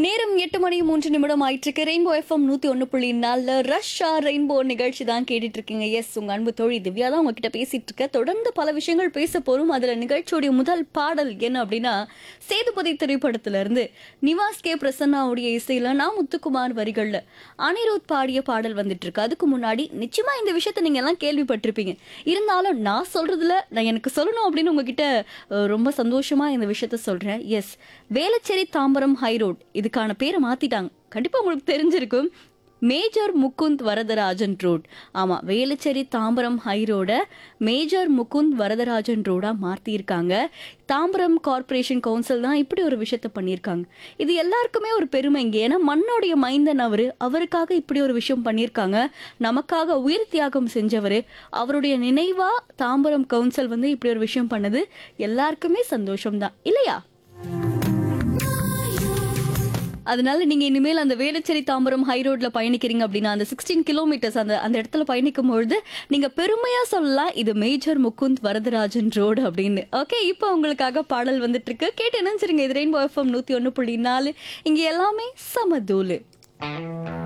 நேரம் எட்டு மணி மூன்று நிமிடம் ஆயிட்டு இருக்கு ரெயின்போ எஃப்எம் நூத்தி ஒன்னு புள்ளி நாலுல ரஷ்ஷா ரெயின்போ நிகழ்ச்சி தான் கேட்டுட்டு இருக்கீங்க எஸ் உங்க அன்பு தோழி திவ்யா தான் உங்ககிட்ட பேசிட்டு இருக்க தொடர்ந்து பல விஷயங்கள் பேச போறோம் அதுல நிகழ்ச்சியோடைய முதல் பாடல் என்ன அப்படின்னா சேதுபதி திரைப்படத்துல இருந்து நிவாஸ் கே பிரசன்னாவுடைய இசையில நான் முத்துக்குமார் வரிகள்ல அனிருத் பாடிய பாடல் வந்துட்டு இருக்கு அதுக்கு முன்னாடி நிச்சயமா இந்த விஷயத்த நீங்க எல்லாம் கேள்விப்பட்டிருப்பீங்க இருந்தாலும் நான் சொல்றதுல நான் எனக்கு சொல்லணும் அப்படின்னு உங்ககிட்ட அஹ், ரொம்ப சந்தோஷமா இந்த விஷயத்த சொல்றேன் எஸ் வேளச்சேரி தாம்பரம் ஹைரோட் இதுக்கான பேரை மாத்திட்டாங்க கண்டிப்பா உங்களுக்கு தெரிஞ்சிருக்கும் மேஜர் முகுந்த் வரதராஜன் ரோட் ஆமா வேளச்சேரி தாம்பரம் ஹைரோட மேஜர் முகுந்த் வரதராஜன் ரோடா மாத்திருக்காங்க தாம்பரம் கார்ப்பரேஷன் கவுன்சில் தான் இப்படி ஒரு விஷயத்த பண்ணியிருக்காங்க இது எல்லாருக்குமே ஒரு பெருமைங்க ஏன்னா மண்ணோடைய மைந்தன் அவரு அவருக்காக இப்படி ஒரு விஷயம் பண்ணியிருக்காங்க நமக்காக உயிர் தியாகம் செஞ்சவர் அவருடைய நினைவா தாம்பரம் கவுன்சில் வந்து இப்படி ஒரு விஷயம் பண்ணது எல்லாருக்குமே சந்தோஷம்தான் இல்லையா அதனால நீங்க இனிமேல் அந்த வேளச்சேரி தாம்பரம் ஹை ரோட்ல பயணிக்கிறீங்க அப்படின்னா அந்த சிக்ஸ்டீன் கிலோமீட்டர்ஸ் அந்த அந்த இடத்துல பயணிக்கும் பொழுது நீங்க பெருமையா சொல்லலாம் இது மேஜர் முகுந்த் வரதராஜன் ரோடு அப்படின்னு ஓகே இப்போ உங்களுக்காக பாடல் வந்துட்டு இருக்கு கேட்டு நினைச்சிருங்க இது ரெயின்போ எஃப்எம் நூத்தி ஒன்னு புள்ளி நாலு இங்க எல்லாமே சமதூலு